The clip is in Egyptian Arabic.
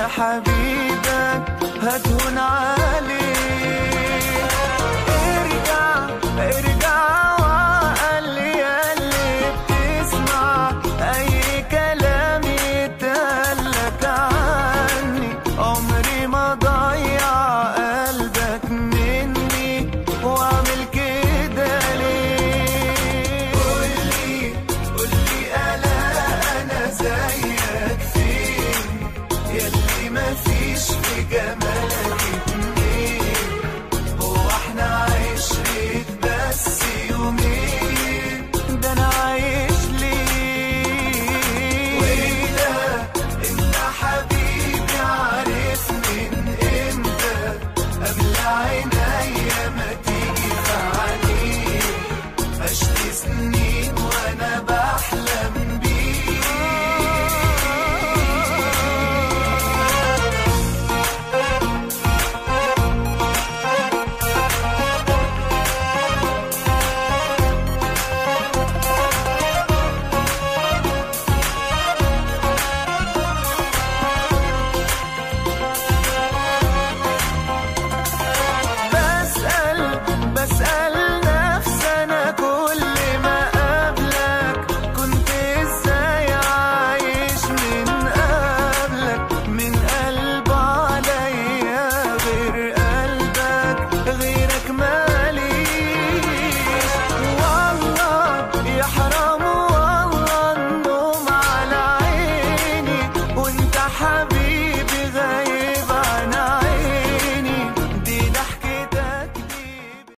حبيبك هتهون عليك ارجع ارجع وقال لي اللي بتسمع اي كلام يتقالك عني عمري ما ضيع قلبك مني واعمل كده ليه قولي قولي الا انا زيك فين ياللي مفيش في جمال